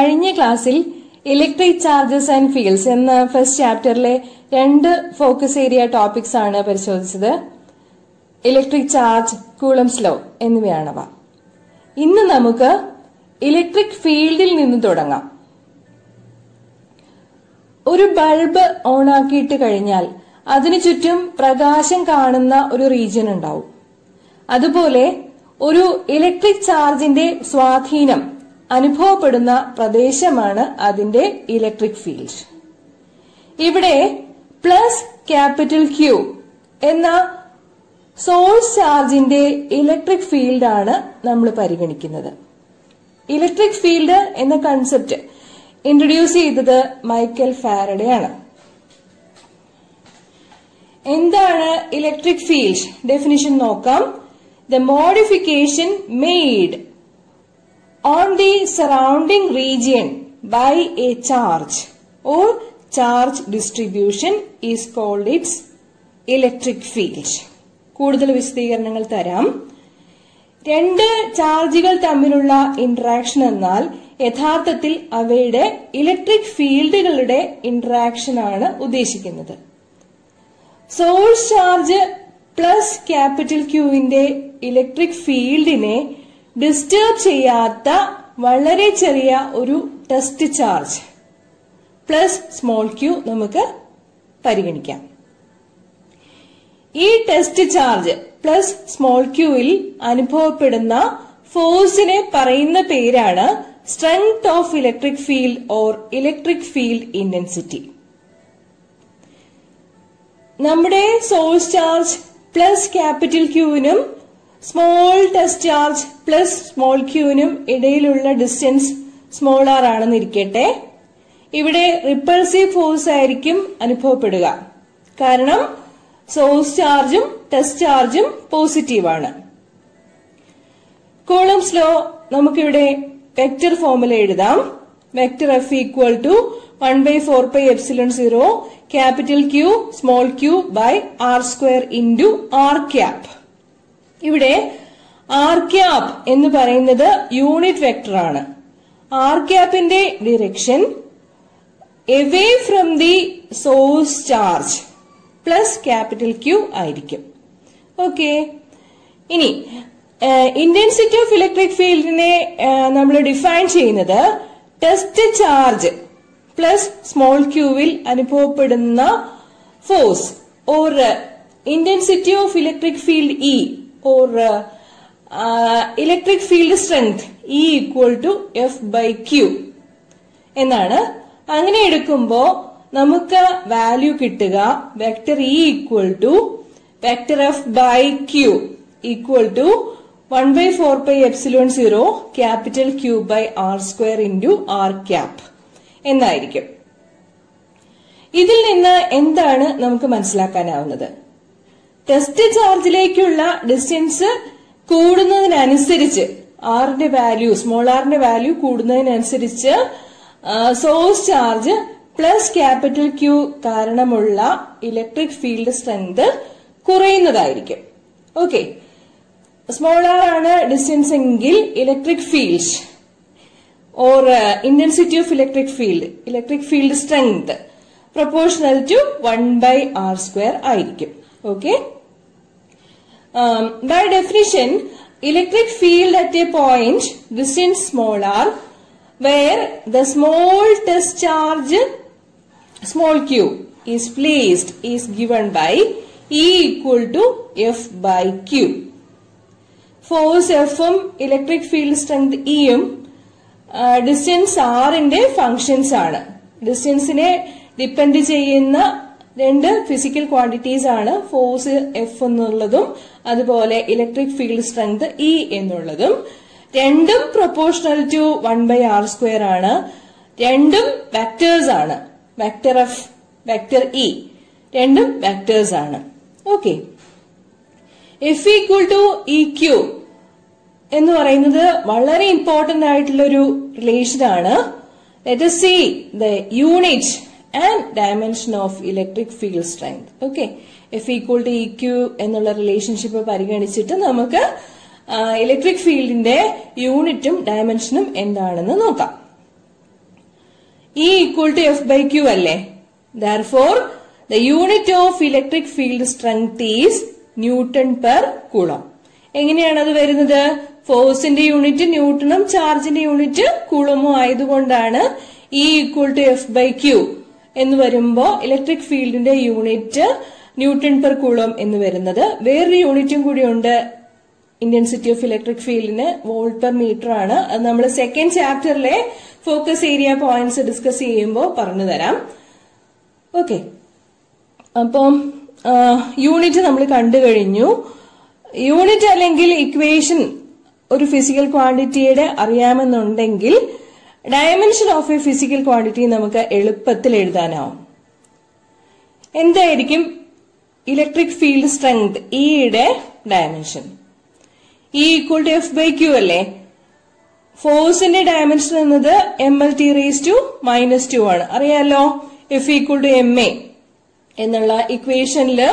കഴിഞ്ഞ ക്ലാസ്സിൽ electric charges and fields എന്ന ഫസ്റ്റ് ചാപ്റ്ററിലെ രണ്ട് ഫോക്കസ് ഏരിയ ടോപ്പിക്സ് ആണ് പരിശോധിച്ചത് ഇലക്ട്രിക് ചാർജ് കൂളംസ് ലോ എന്നിവയാണവ ഇന്ന് നമുക്ക് ഇലക്ട്രിക് ഫീൽഡിൽ നിന്ന് തുടങ്ങാം ഒരു ബൾബ് ഓണാക്കിയിട്ട് കഴിഞ്ഞാൽ അതിനു ചുറ്റും പ്രകാശം കാണുന്ന ഒരു റീജിയൻ ഉണ്ടാവും അതുപോലെ ഒരു ഇലക്ട്രിക് ചാർജിന്റെ സ്വാധീനം അനുഭവപ്പെടുന്ന പ്രദേശമാണ് അതിന്റെ ഇലക്ട്രിക് ഫീൽഡ് ഇവിടെ പ്ലസ് ക്യാപിറ്റൽ ക്യൂ എന്ന സോഴ്സ് ചാർജിന്റെ ഇലക്ട്രിക് ഫീൽഡ് ആണ് നമ്മൾ പരിഗണിക്കുന്നത് ഇലക്ട്രിക് ഫീൽഡ് എന്ന കൺസെപ്റ്റ് ഇൻട്രൊഡ്യൂസ് ചെയ്തത് മൈക്കൽ ഫാരഡെ ആണ് എന്താണ് ഇലക്ട്രിക് ഫീൽഡ് ഡെഫിനിഷൻ നോക്കാം the modification made on the surrounding region by a charge or charge distribution is called its electric field. കൂടുതൽ വിശദീകരണങ്ങൾ തരാം രണ്ട് ചാർജുകൾ തമ്മിലുള്ള ഇന്ററാക്ഷൻ എന്നാൽ യഥാർത്ഥത്തിൽ അവയുടെ ഇലക്ട്രിക് ഫീൽഡുകളുടെ ഇന്ററാക്ഷൻ ആണ് ഉദ്ദേശിക്കുന്നത് സോഴ്സ് ചാർജ് പ്ലസ് ക്യാപിറ്റൽ ക്യൂവിന്റെ ഇലക്ട്രിക് ഫീൽഡിനെ ഡിസ്റ്റർബ് ചെയ്യാത്ത വളരെ ചെറിയ ഒരു test charge plus small Q നമുക്ക് പരിഗണിക്കാം ഈ ടെസ്റ്റ് ചാർജ് പ്ലസ് സ്മോൾ ക്യൂവിൽ അനുഭവപ്പെടുന്ന ഫോഴ്സിനെ പറയുന്ന പേരാണ് strength of electric field or electric field intensity നമ്മുടെ സോഴ്സ് ചാർജ് പ്ലസ് ക്യാപിറ്റൽ ക്യൂവിനും small test charge plus small ക്യൂവിനും ഇടയിലുള്ള ഡിസ്റ്റൻസ് സ്മോൾ ആർ ആണെന്ന് ഇരിക്കട്ടെ ഇവിടെ റിപ്പൾസീവ് ഫോഴ്സ് ആയിരിക്കും അനുഭവപ്പെടുക കാരണം സോഴ്സ് ചാർജും ടെസ്റ്റ് ചാർജും പോസിറ്റീവ് ആണ് കോളംസ് ലോ നമുക്കിവിടെ വെക്റ്റർ ഫോമുല എഴുതാം vector F equal to one by four by epsilon zero capital Q small Q by R square into R cap ഇവിടെ ആർ ക്യാപ് എന്ന് പറയുന്നത് യൂണിറ്റ് വെക്ടർ ആണ് R ക്യാപ്പിന്റെ direction away from the source charge plus capital Q ആയിരിക്കും okay ഇനി intensity of electric ഫീൽഡിനെ നമ്മൾ define ചെയ്യുന്നത് ടെസ്റ്റ് ചാർജ് പ്ലസ് സ്മോൾ ക്യൂവിൽ അനുഭവപ്പെടുന്ന force or intensity of electric field E or uh, uh, electric field strength E equal to F by Q എന്നാണ് അങ്ങനെ എടുക്കുമ്പോ നമുക്ക് വാല്യൂ കിട്ടുക vector E equal to vector F by Q equal to one by four by epsilon zero capital Q by R square into R cap എന്നായിരിക്കും ഇതിൽ നിന്ന് എന്താണ് നമുക്ക് മനസ്സിലാക്കാനാവുന്നത് ടെസ്റ്റ് ചാർജിലേക്കുള്ള ഡിസ്റ്റൻസ് കൂടുന്നതിനനുസരിച്ച് ആറിന്റെ വാല്യൂ സ്മോൾ ആറിന്റെ വാല്യൂ കൂടുന്നതിനനുസരിച്ച് source charge plus capital Q കാരണമുള്ള ഇലക്ട്രിക് ഫീൽഡ് സ്ട്രെങ്ത് കുറയുന്നതായിരിക്കും ഓക്കെ സ്മോൾ ആർ ആണ് ഡിസ്റ്റൻസ് എങ്കിൽ electric field or intensity of electric field electric field strength proportional to one by R square ആയിരിക്കും okay um, by definition electric field at a point distance small r where the small test charge small q is placed is given by E equal to F by Q. Force F ഉം electric field strength ഇയും distance ആറിന്റെ functions ആണ് ഡിസ്റ്റൻസിനെ depend ചെയ്യുന്ന രണ്ട് physical quantities ആണ് force F എന്നുള്ളതും അതുപോലെ ഇലക്ട്രിക് ഫീൽഡ് സ്ട്രെങ്ത് ഇ എന്നുള്ളതും രണ്ടും proportional to one by R square ആണ് രണ്ടും വെക്ടേഴ്സ് ആണ് വെക്ടർ എഫ് വെക്ടർ ഇ രണ്ടും വെക്ടേഴ്സ് ആണ് okay F equal to E Q എന്ന് പറയുന്നത് വളരെ ഇമ്പോർട്ടന്റ് ആയിട്ടുള്ള ഒരു റിലേഷൻ ആണ് let see the unit and dimension of electric field strength okay F equal to E Q എന്നുള്ള റിലേഷൻഷിപ്പ് പരിഗണിച്ചിട്ട് നമുക്ക് ഇലക്ട്രിക് ഫീൽഡിന്റെ യൂണിറ്റും ഡയമെൻഷനും എന്താണെന്ന് നോക്കാം E equal to F by Q അല്ലേ therefore the unit of electric field strength is newton per coulomb എങ്ങനെയാണ് അത് വരുന്നത് ഫോഴ്സിന്റെ യൂണിറ്റ് ന്യൂട്ടണും ചാർജിന്റെ യൂണിറ്റ് കുളമോ ആയതുകൊണ്ടാണ് E equal to F by Q എന്ന് വരുമ്പോ ഇലക്ട്രിക് ഫീൽഡിന്റെ യൂണിറ്റ് ന്യൂട്ടൺ പെർ കുളം എന്ന് വരുന്നത് വേറൊരു യൂണിറ്റും കൂടിയുണ്ട് ഇന്റൻസിറ്റി ഓഫ് ഇലക്ട്രിക് ഫീൽഡിന് വോൾട്ട് പെർ മീറ്റർ ആണ് അത് നമ്മൾ സെക്കൻഡ് ചാപ്റ്ററിലെ ഫോക്കസ് ഏരിയ പോയിന്റ്സ് ഡിസ്കസ് ചെയ്യുമ്പോൾ പറഞ്ഞു തരാം ഓക്കെ അപ്പം യൂണിറ്റ് നമ്മൾ കണ്ടു കഴിഞ്ഞു യൂണിറ്റ് അല്ലെങ്കിൽ ഇക്വേഷൻ ഒരു ഫിസിക്കൽ ക്വാണ്ടിറ്റിയുടെ അറിയാമെന്നുണ്ടെങ്കിൽ dimension of a physical quantity നമുക്ക് എളുപ്പത്തിൽ എഴുതാനാവും എന്തായിരിക്കും ഇലക്ട്രിക് ഫീൽഡ് സ്ട്രെങ്ത് ഇയുടെ dimension E equal to F by Q അല്ലേ ഫോഴ്സിന്റെ ഡയമെൻഷൻ എന്നത് M L T raise to minus two ആണ് അറിയാലോ F equal to M A എന്നുള്ള ഇക്വേഷനില്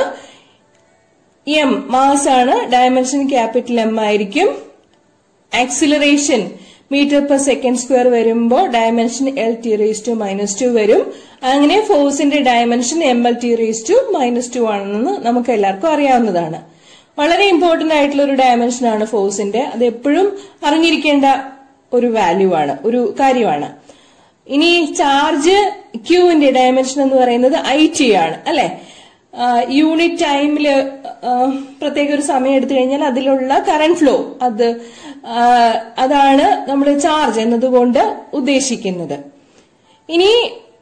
എം മാസ് ആണ് ഡയമെൻഷൻ ക്യാപിറ്റൽ എം ആയിരിക്കും acceleration metre per second square വരുമ്പോൾ dimension L T raise to minus two വരും അങ്ങനെ ഫോഴ്സിന്റെ dimension M L T raise to minus two ആണെന്ന് നമുക്ക് എല്ലാവർക്കും അറിയാവുന്നതാണ് വളരെ ഇമ്പോർട്ടന്റ് ആയിട്ടുള്ള ഒരു ഡയമെൻഷൻ ആണ് ഫോഴ്സിന്റെ അത് എപ്പോഴും അറിഞ്ഞിരിക്കേണ്ട ഒരു വാല്യൂ ആണ് ഒരു കാര്യമാണ് ഇനി ചാർജ് ക്യൂവിന്റെ ഡയമെൻഷൻ എന്ന് പറയുന്നത് ഐ ടി ആണ് അല്ലെ യൂണിറ്റ് ടൈമില് പ്രത്യേക ഒരു സമയം എടുത്തു കഴിഞ്ഞാൽ അതിലുള്ള കറന്റ് ഫ്ലോ അത് ആ, അതാണ് നമ്മൾ ചാർജ് എന്നതുകൊണ്ട് ഉദ്ദേശിക്കുന്നത് ഇനി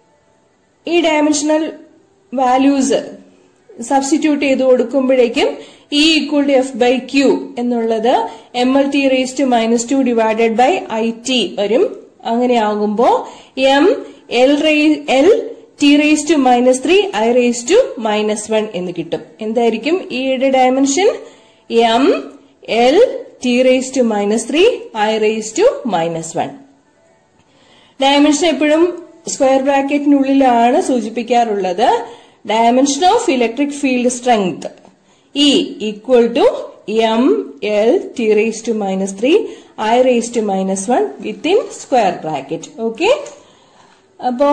ഈ ഡയമെൻഷണൽ വാല്യൂസ് സബ്സ്റ്റിറ്റ്യൂട്ട് ചെയ്ത് കൊടുക്കുമ്പോഴേക്കും E equal to F by Q എന്നുള്ളത് M L T raise to minus two divided by I T വരും അങ്ങനെയാകുമ്പോ M L L T raise to minus three I raise to minus one എന്ന് കിട്ടും എന്തായിരിക്കും ഇയുടെ dimension M L T raise to minus three I raise to minus one dimension എപ്പോഴും square ബ്രാക്കറ്റിനുള്ളിലാണ് സൂചിപ്പിക്കാറുള്ളത് dimension of electric field strength E equal to M L T raise to minus three I raise to minus one within square bracket okay അപ്പോ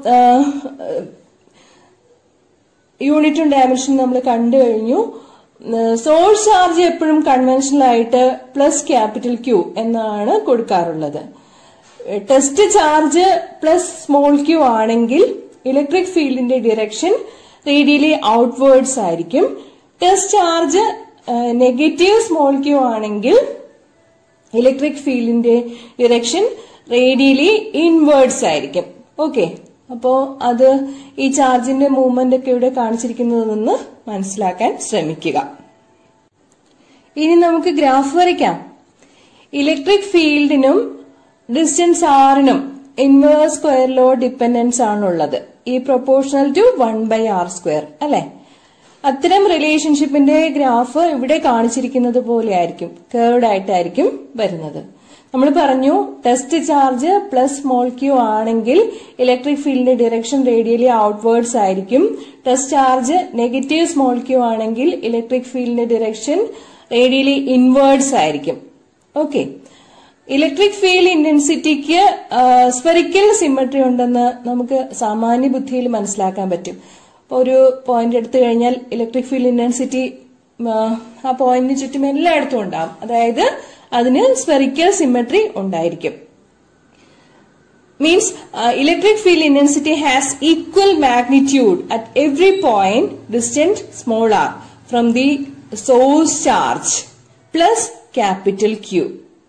യൂണിറ്റും ഡയമെൻഷനും നമ്മൾ കണ്ടു കഴിഞ്ഞു source charge എപ്പോഴും കൺവെൻഷനൽ ആയിട്ട് പ്ലസ് ക്യാപിറ്റൽ ക്യൂ എന്നാണ് കൊടുക്കാറുള്ളത് test charge plus small Q ആണെങ്കിൽ ഇലക്ട്രിക് ഫീൽഡിന്റെ ഡിറക്ഷൻ റേഡിയലി ഔട്ട്വേർഡ്സ് ആയിരിക്കും test charge negative small Q ആണെങ്കിൽ ഇലക്ട്രിക് ഫീൽഡിന്റെ ഡിറക്ഷൻ റേഡിയലി ഇൻവേർഡ്സ് ആയിരിക്കും ഓക്കെ അപ്പോ അത് ഈ ചാർജിന്റെ മൂവ്മെന്റ് ഒക്കെ ഇവിടെ കാണിച്ചിരിക്കുന്നത് നിന്ന് മനസ്സിലാക്കാൻ ശ്രമിക്കുക ഇനി നമുക്ക് ഗ്രാഫ് വരയ്ക്കാം ഇലക്ട്രിക് ഫീൽഡിനും ഡിസ്റ്റൻസ് ആറിനും ഇൻവേഴ്സ് സ്ക്വയർ ലോ ഡിപ്പെൻഡൻസ് ആണുള്ളത് ഈ proportional to one by R square അല്ലെ അത്തരം റിലേഷൻഷിപ്പിന്റെ ഗ്രാഫ് ഇവിടെ കാണിച്ചിരിക്കുന്നത് പോലെ ആയിരിക്കും കേർഡ് ആയിട്ടായിരിക്കും വരുന്നത് നമ്മൾ പറഞ്ഞു test charge plus small Q ആണെങ്കിൽ ഇലക്ട്രിക് ഫീൽഡിന്റെ ഡിറക്ഷൻ റേഡിയലി ഔട്ട്വേർഡ്സ് ആയിരിക്കും test charge negative small Q ആണെങ്കിൽ ഇലക്ട്രിക് ഫീൽഡിന്റെ ഡിറക്ഷൻ റേഡിയലി ഇൻവേർഡ്സ് ആയിരിക്കും ഓക്കെ ഇലക്ട്രിക് ഫീൽഡ് ഇന്റൻസിറ്റിക്ക് സ്പെറിക്കൽ സിമ്മട്രി ഉണ്ടെന്ന് നമുക്ക് സാമാന്യ ബുദ്ധിയിൽ മനസ്സിലാക്കാൻ പറ്റും ഇപ്പൊ ഒരു പോയിന്റ് എടുത്തു കഴിഞ്ഞാൽ ഇലക്ട്രിക് ഫീൽഡ് ഇന്റൻസിറ്റി ആ പോയിന്റിന് ചുറ്റും എല്ലായിടത്തും ഉണ്ടാവും അതായത് അതിന് സ്പെറിക്കൽ സിമ്മട്രി ഉണ്ടായിരിക്കും means electric field intensity has equal magnitude at every point distant small R from the source charge plus capital Q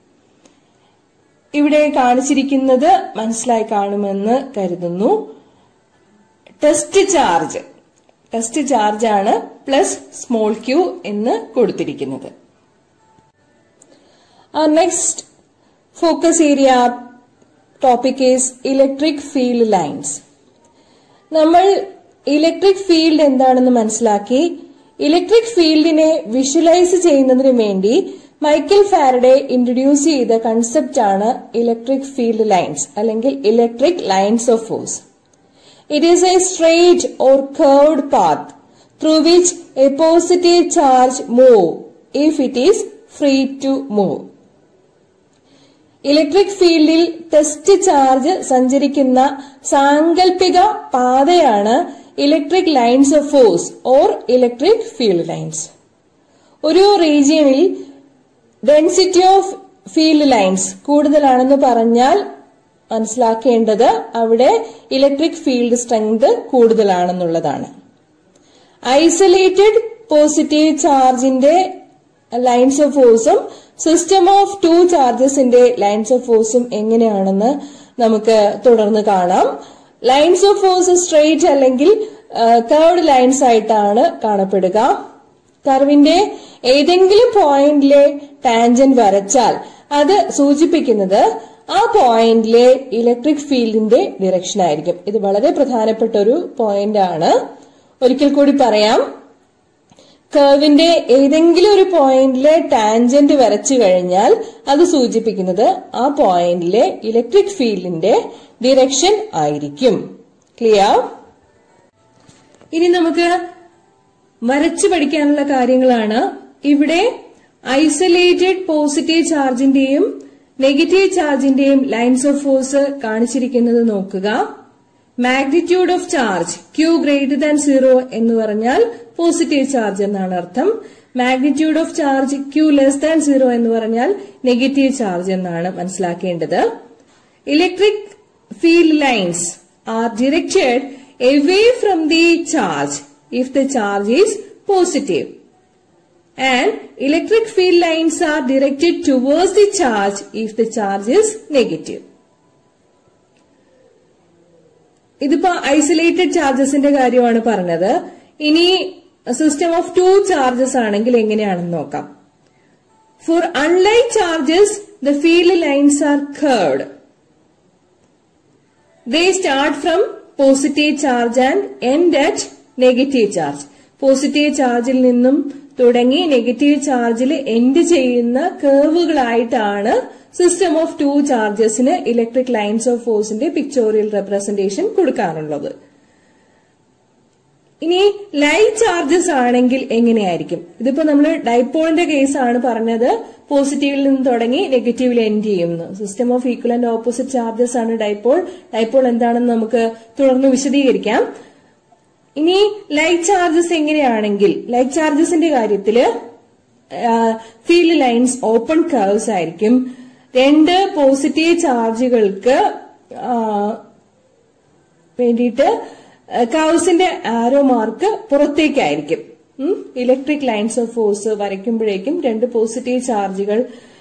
ഇവിടെ കാണിച്ചിരിക്കുന്നത് മനസ്സിലായി കാണുമെന്ന് കരുതുന്നു ടെസ്റ്റ് ചാർജ് ടെസ്റ്റ് ചാർജ് ആണ് പ്ലസ് സ്മോൾ ക്യൂ എന്ന് കൊടുത്തിരിക്കുന്നത് next focus area topic is electric field lines നമ്മൾ electric field എന്താണെന്ന് മനസ്സിലാക്കി ഇലക്ട്രിക് ഫീൽഡിനെ വിഷ്വലൈസ് ചെയ്യുന്നതിന് വേണ്ടി മൈക്കൽ ഫാരഡെ ഇൻട്രൊഡ്യൂസ് ചെയ്ത കൺസെപ്റ്റ് ആണ് ഇലക്ട്രിക് ഫീൽഡ് ലൈൻസ് അല്ലെങ്കിൽ electric lines of force it is a straight or curved path through which a positive charge move if it is free to move electric ഫീൽഡിൽ test charge സഞ്ചരിക്കുന്ന സാങ്കല്പിക പാതയാണ് electric lines of force or electric field lines ഒരു റീജിയനിൽ density of field lines കൂടുതലാണെന്ന് പറഞ്ഞാൽ മനസ്സിലാക്കേണ്ടത് അവിടെ ഇലക്ട്രിക് ഫീൽഡ് സ്ട്രെങ്ത് കൂടുതലാണെന്നുള്ളതാണ് ഐസൊലേറ്റഡ് പോസിറ്റീവ് ചാർജിന്റെ ലൈൻസ് ഓഫ് ഫോഴ്സും സിസ്റ്റം ഓഫ് ടു ചാർജസിന്റെ ലൈൻസ് ഓഫ് ഫോഴ്സും എങ്ങനെയാണെന്ന് നമുക്ക് തുടർന്ന് കാണാം ലൈൻസ് ഓഫ് ഫോഴ്സ് സ്ട്രെയിറ്റ് അല്ലെങ്കിൽ കർവ്ഡ് ലൈൻസ് ആയിട്ടാണ് കാണപ്പെടുക കർവിന്റെ ഏതെങ്കിലും പോയിന്റിലെ ടാൻജന്റ് വരച്ചാൽ അത് സൂചിപ്പിക്കുന്നത് ആ പോയിന്റിലെ ഇലക്ട്രിക് ഫീൽഡിന്റെ ഡിറക്ഷൻ ആയിരിക്കും ഇത് വളരെ പ്രധാനപ്പെട്ട ഒരു പോയിന്റ് ആണ് ഒരിക്കൽ കൂടി പറയാം കർവിന്റെ ഏതെങ്കിലും ഒരു പോയിന്റിലെ ടാൻജന്റ് വരച്ചു കഴിഞ്ഞാൽ അത് സൂചിപ്പിക്കുന്നത് ആ പോയിന്റിലെ ഇലക്ട്രിക് ഫീൽഡിന്റെ ഡിറക്ഷൻ ആയിരിക്കും ക്ലിയർ ഇനി നമുക്ക് വരച്ചു പഠിക്കാനുള്ള കാര്യങ്ങളാണ് ഇവിടെ ഐസൊലേറ്റഡ് പോസിറ്റീവ് ചാർജിന്റെയും നെഗറ്റീവ് ചാർജിന്റെയും ലൈൻസ് ഓഫ് ഫോഴ്സ് കാണിച്ചിരിക്കുന്നത് നോക്കുക magnitude of charge Q greater than zero എന്ന് പറഞ്ഞാൽ പോസിറ്റീവ് ചാർജ് എന്നാണ് അർത്ഥം magnitude of charge Q less than zero എന്ന് പറഞ്ഞാൽ നെഗറ്റീവ് ചാർജ് എന്നാണ് മനസ്സിലാക്കേണ്ടത് electric field lines are directed away from the charge if the charge is positive. And electric field lines are directed towards the charge if the charge is negative. ഇതിപ്പോ isolated ചാർജസിന്റെ കാര്യമാണ് പറഞ്ഞത് ഇനി system of to charges ആണെങ്കിൽ എങ്ങനെയാണെന്ന് നോക്കാം for unlike charges the field lines are curved they start from positive charge and end at negative charge positive ചാർജിൽ നിന്നും തുടങ്ങി നെഗറ്റീവ് ചാർജിൽ എൻഡ് ചെയ്യുന്ന കേർവുകളായിട്ടാണ് സിസ്റ്റം ഓഫ് ടു ചാർജസിന് ഇലക്ട്രിക് ലൈൻസ് ഓഫ് ഫോഴ്സിന്റെ പിക്ചോറിയൽ റെപ്രസെന്റേഷൻ കൊടുക്കാറുള്ളത് ഇനി ലൈറ്റ് ചാർജസ് ആണെങ്കിൽ എങ്ങനെയായിരിക്കും ഇതിപ്പോ നമ്മൾ ഡൈപോളിന്റെ കേസാണ് പറഞ്ഞത് പോസിറ്റീവിൽ നിന്ന് തുടങ്ങി നെഗറ്റീവിൽ എൻഡ് ചെയ്യുന്നു system of equal and opposite charges ആണ് ഡൈപോൾ ഡൈപോൾ എന്താണെന്ന് നമുക്ക് തുടർന്ന് വിശദീകരിക്കാം ഇനി ലൈറ്റ് ചാർജസ് എങ്ങനെയാണെങ്കിൽ ലൈറ്റ് ചാർജസിന്റെ കാര്യത്തില് ഫീൽഡ് ലൈൻസ് ഓപ്പൺ കർവ്സ് ആയിരിക്കും രണ്ട് പോസിറ്റീവ് ചാർജുകൾക്ക് വേണ്ടിയിട്ട് കർവ്സിന്റെ ആരോ മാർക്ക് പുറത്തേക്കായിരിക്കും ഇലക്ട്രിക് ലൈൻസ് ഓഫ് ഫോഴ്സ് വരയ്ക്കുമ്പോഴേക്കും രണ്ട് പോസിറ്റീവ് ചാർജുകൾ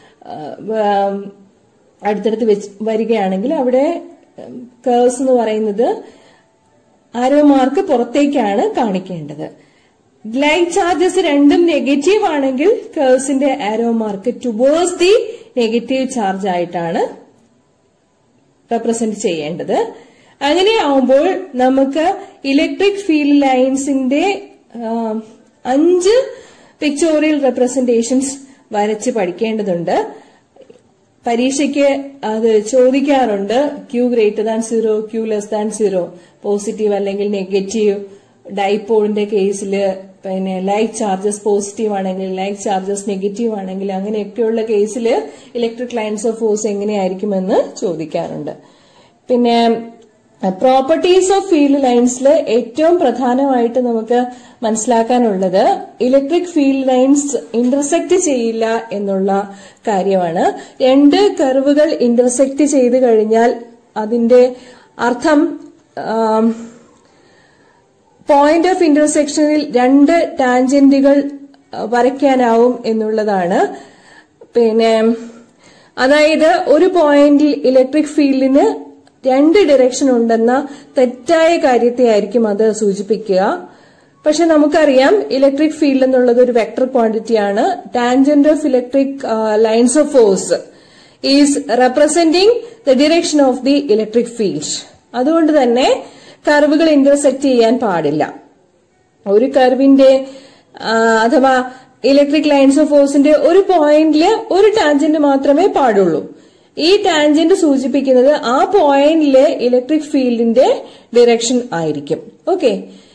അടുത്തടുത്ത് വെച്ച് വരികയാണെങ്കിൽ അവിടെ കേഴ്സ് എന്ന് പറയുന്നത് ആരോ മാർക്ക് പുറത്തേക്കാണ് കാണിക്കേണ്ടത് ലൈറ്റ് ചാർജസ് രണ്ടും നെഗറ്റീവ് ആണെങ്കിൽ കേഴ്സിന്റെ arrow mark towards the negative charge ആയിട്ടാണ് റെപ്രസെന്റ് ചെയ്യേണ്ടത് അങ്ങനെയാവുമ്പോൾ നമുക്ക് ഇലക്ട്രിക് ഫീൽഡ് ലൈൻസിന്റെ അഞ്ച് പിക്ചോറിയൽ റെപ്രസെന്റേഷൻസ് വരച്ച് പഠിക്കേണ്ടതുണ്ട് പരീക്ഷയ്ക്ക് അത് ചോദിക്കാറുണ്ട് Q greater than zero Q less than zero positive അല്ലെങ്കിൽ നെഗറ്റീവ് ഡൈപോളിന്റെ കേസിൽ പിന്നെ ലൈറ്റ് ചാർജസ് പോസിറ്റീവ് ആണെങ്കിൽ ലൈറ്റ് ചാർജസ് നെഗറ്റീവ് ആണെങ്കിൽ അങ്ങനെയൊക്കെയുള്ള കേസിൽ ഇലക്ട്രിക് ലൈൻസ് ഓഫ് ഫോഴ്സ് എങ്ങനെയായിരിക്കുമെന്ന് ചോദിക്കാറുണ്ട് പിന്നെ പ്രോപ്പർട്ടീസ് ഓഫ് ഫീൽഡ് ലൈൻസിൽ ഏറ്റവും പ്രധാനമായിട്ട് നമുക്ക് മനസ്സിലാക്കാനുള്ളത് ഇലക്ട്രിക് ഫീൽഡ് ലൈൻസ് ഇന്റർസെക്ട് ചെയ്യില്ല എന്നുള്ള കാര്യമാണ് രണ്ട് കർവുകൾ ഇന്റർസെക്ട് ചെയ്ത് കഴിഞ്ഞാൽ അതിന്റെ അർത്ഥം പോയിന്റ് ഓഫ് ഇന്റർസെക്ഷനിൽ രണ്ട് ടാൻജന്റുകൾ വരയ്ക്കാനാവും എന്നുള്ളതാണ് പിന്നെ അതായത് ഒരു പോയിന്റിൽ ഇലക്ട്രിക് ഫീൽഡിന് രണ്ട് ഡിറക്ഷൻ ഉണ്ടെന്ന തെറ്റായ കാര്യത്തെ ആയിരിക്കും അത് സൂചിപ്പിക്കുക പക്ഷെ നമുക്കറിയാം ഇലക്ട്രിക് ഫീൽഡ് എന്നുള്ളത് ഒരു വെക്ടർ ക്വാണ്ടിറ്റിയാണ് tangent of electric lines of force is representing the direction of the electric field അതുകൊണ്ട് തന്നെ കർവുകൾ ഇന്റർസെക്ട് ചെയ്യാൻ പാടില്ല ഒരു കർവിന്റെ അഥവാ ഇലക്ട്രിക് ലൈൻസ് ഓഫ് ഫോഴ്സിന്റെ ഒരു പോയിന്റില് ഒരു ടാൻജന്റ് മാത്രമേ പാടുള്ളൂ ഈ ടാൻജന്റ് സൂചിപ്പിക്കുന്നത് ആ പോയിന്റിലെ ഇലക്ട്രിക് ഫീൽഡിന്റെ ഡിറക്ഷൻ ആയിരിക്കും ഓക്കെ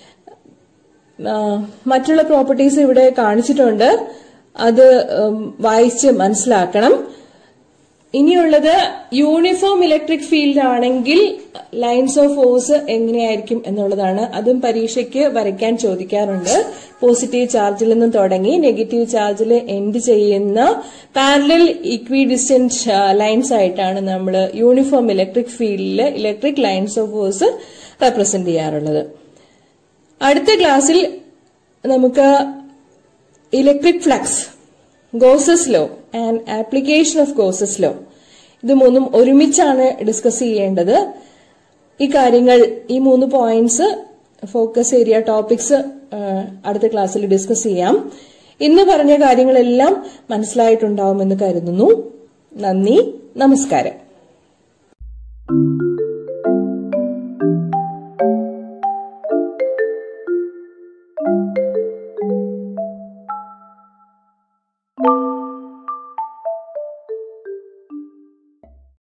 മറ്റുള്ള പ്രോപ്പർട്ടീസ് ഇവിടെ കാണിച്ചിട്ടുണ്ട് അത് വായിച്ച് മനസ്സിലാക്കണം ഇനിയുള്ളത് യൂണിഫോം ഇലക്ട്രിക് ഫീൽഡ് ആണെങ്കിൽ ലൈൻസ് ഓഫ് ഫോഴ്സ് എങ്ങനെയായിരിക്കും എന്നുള്ളതാണ് അതും പരീക്ഷയ്ക്ക് വരയ്ക്കാൻ ചോദിക്കാറുണ്ട് പോസിറ്റീവ് ചാർജിൽ നിന്നും തുടങ്ങി നെഗറ്റീവ് ചാർജിൽ എൻഡ് ചെയ്യുന്ന പാരലൽ ഇക്വി ഡിസ്റ്റന്റ് ലൈൻസ് ആയിട്ടാണ് നമ്മൾ യൂണിഫോം ഇലക്ട്രിക് ഫീൽഡിൽ electric lines of force represent ചെയ്യാറുള്ളത് അടുത്ത ക്ലാസ്സിൽ നമുക്ക് electric flux Gauss's law and application of Gauss's law ഇത് മൂന്നും ഒരുമിച്ചാണ് ഡിസ്കസ് ചെയ്യേണ്ടത് ഈ കാര്യങ്ങൾ ഈ മൂന്ന് പോയിന്റ്സ് ഫോക്കസ് ഏരിയ ടോപ്പിക്സ് അടുത്ത ക്ലാസ്സിൽ ഡിസ്കസ് ചെയ്യാം ഇന്ന് പറഞ്ഞ കാര്യങ്ങളെല്ലാം മനസ്സിലായിട്ടുണ്ടാവുമെന്ന് കരുതുന്നു നന്ദി നമസ്കാരം